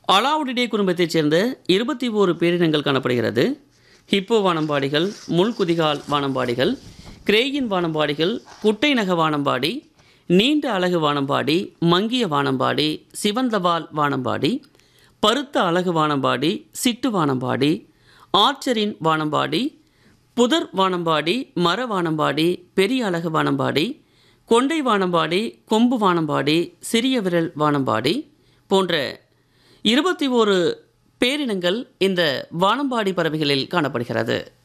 அலாவுடிடே குடும்பத்தைச் சேர்ந்த இருபத்தி ஓரு பேரினங்கள் காணப்படுகிறது ஹிப்போ வானம்பாடிகள் முள்குதிகால் வானம்பாடிகள் கிரேயின் வானம்பாடிகள் குட்டை நக வானம்பாடி நீண்ட அழகு வானம்பாடி மங்கிய வானம்பாடி சிவந்தவால் வானம்பாடி பருத்த அழகு வானம்பாடி சிட்டு வானம்பாடி ஆர்ச்சரின் வானம்பாடி புதர் வானம்பாடி மர வானம்பாடி பெரிய அழகு வானம்பாடி கொண்டை வானம்பாடி கொம்பு வானம்பாடி சிறிய விரல் வானம்பாடி போன்ற இருபத்தி ஓரு பேரினங்கள் இந்த வானம்பாடி பறவைகளில் காணப்படுகிறது